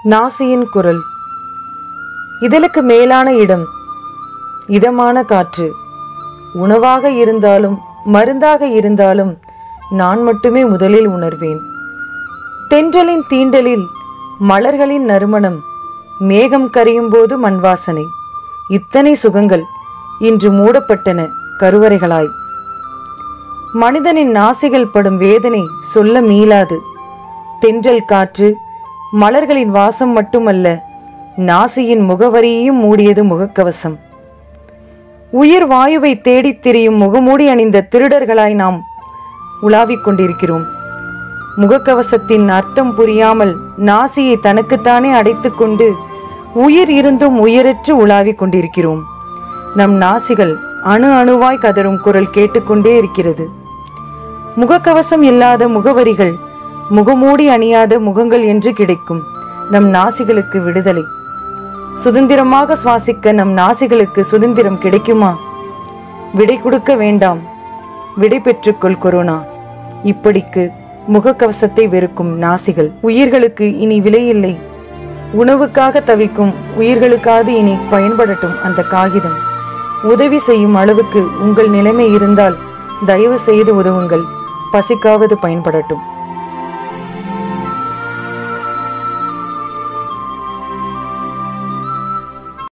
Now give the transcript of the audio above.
நாசியின் குரல் இதழுக்கு மேலான இடம் இதமான காற்று உணவாக இருந்தாலும் மருந்தாக இருந்தாலும் நான் மட்டுமே முதலில் உணர்வேன் தென்றலின் தீண்டலில் மலர்களின் நறுமணம் மேகம் கரையும் போது மண்வாசனை இத்தனை சுகங்கள் இன்று மூடப்பட்டன கருவறைகளாய் மனிதனின் நாசிகள் படும் வேதனை சொல்ல மீளாது தென்றல் காற்று மலர்களின் வாசம் மட்டுமல்ல நாசியின் முகவரியையும் மூடியது முகக்கவசம் உயிர் வாயுவை தேடித் திரியும் முகமூடி அணிந்த திருடர்களாய் நாம் உலாவிக் கொண்டிருக்கிறோம் முகக்கவசத்தின் அர்த்தம் புரியாமல் நாசியை தனக்குத்தானே அடைத்துக்கொண்டு உயிர் இருந்தும் உயிரற்று உலாவிக் கொண்டிருக்கிறோம் நம் நாசிகள் அணு அணுவாய் கதறும் குரல் கேட்டுக்கொண்டே இருக்கிறது முகக்கவசம் இல்லாத முகவரிகள் முகமூடி அணியாத முகங்கள் என்று கிடைக்கும் நம் நாசிகளுக்கு விடுதலை சுதந்திரமாக சுவாசிக்க நம் நாசிகளுக்கு சுதந்திரம் கிடைக்குமா விடை கொடுக்க வேண்டாம் விடை பெற்றுக்கொள் கொரோனா இப்படிக்கு முகக்கவசத்தை வெறுக்கும் நாசிகள் உயிர்களுக்கு இனி விலையில்லை உணவுக்காக தவிக்கும் உயிர்களுக்காவது இனி பயன்படட்டும் அந்த காகிதம் உதவி செய்யும் அளவுக்கு உங்கள் நிலைமை இருந்தால் தயவு செய்து உதவுங்கள் பசிக்காவது பயன்படட்டும்